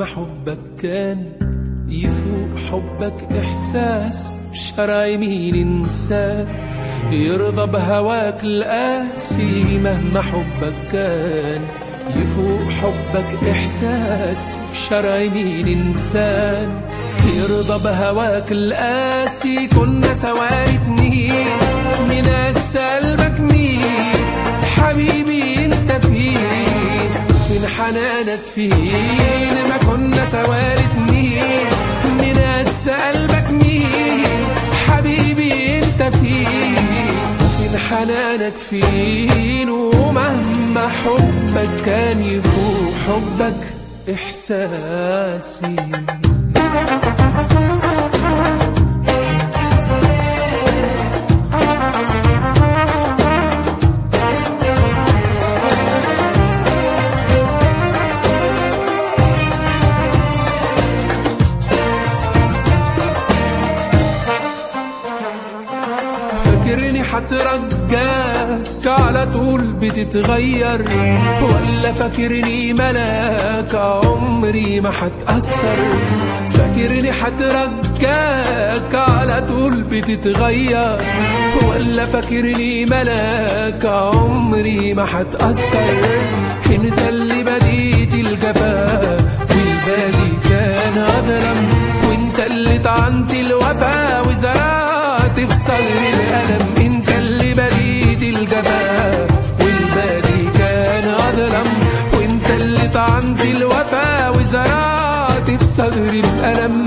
حبك كان يفوق حبك إحساس بشرع مين إنسان يرضى بهواك القاسي مهما حبك كان يفوق حبك إحساس بشرع مين إنسان يرضى بهواك القاسي كنا سوا اتنين من قلبك مين حبيبي انت فين وفين حنانك فين ما كنا سوا اتنين من قلبك مين حبيبي انت فين وفين حنانك فين ومهما حبك كان يفوق حبك إحساسي فاكرني حترجاك على طول بتتغير ولا فاكرني ملاك عمري ما حتأثر فاكرني حترجاك على طول بتتغير ولا فاكرني ملاك عمري ما حتأثر انت اللي بديت الجفاء والباقي كان أظلم وانت اللي طعنت الوفا وزرعت في صدري الألم انت اللي بديت الجفاء والباقي كان أظلم وانت اللي طعنت الوفا وزرعت في صدري الألم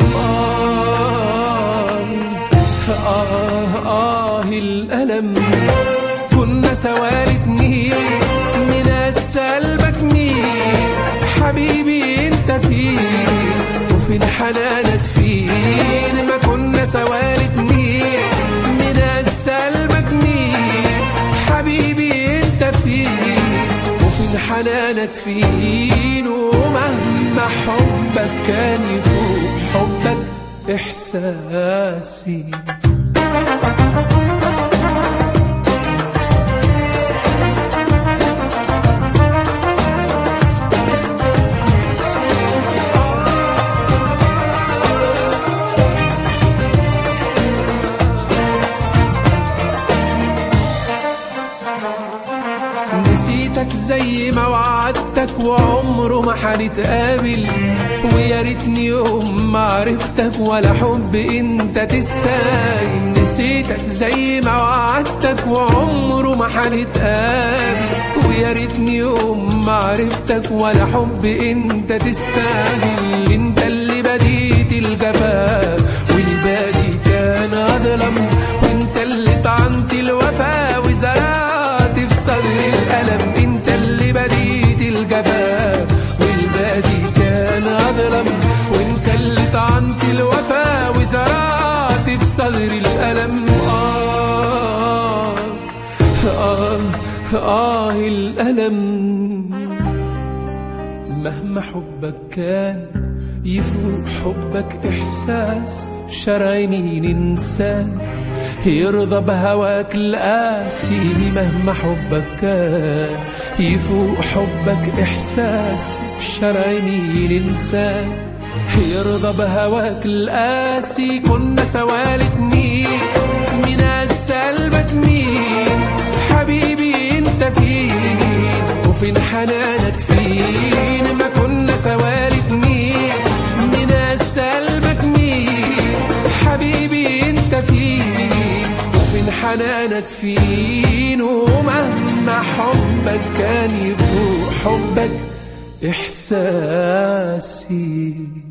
آه آه آه الألم كنا سوا الاتنين من قلبك مين حبيبي انت فين وفين حنانك فين ما كنا سوا الاتنين من قلبك مين حبيبي انت فين وفين حنانك فين ومهما حبك كان يفوق حبك إحساسي نسيتك زي ما وعدتك وعمره ما هنتقابل ويا ريتني يوم ما عرفتك ولا حب انت تستاهل نسيتك زي ما وعدتك وعمره ما هنتقابل ويا ريتني يوم ما عرفتك ولا حب انت تستاهل انت اللي بديت الجفاء والباقي كان اظلم وانت اللي طعنت الوفا وزرعت في صدري الألم انت اللي بديت الجفاء والباقي كان أظلم وانت اللي طعنت الوفا وزرعت في صدري الألم آه آه آه الألم مهما حبك كان يفوق حبك إحساس شرع مين إنسان يرضى بهواك القاسي مهما حبك كان يفوق حبك إحساس في شرع مين إنسان يرضى بهواك القاسي كنا سوا الاتنين من قلبك مين حبيبي انت فين وفين حنانك فين ما كنا سوا الاتنين من قلبك مين حبيبي انت فين وفين حنانك فين ومهما حبك كان يفوق حبك إحساسي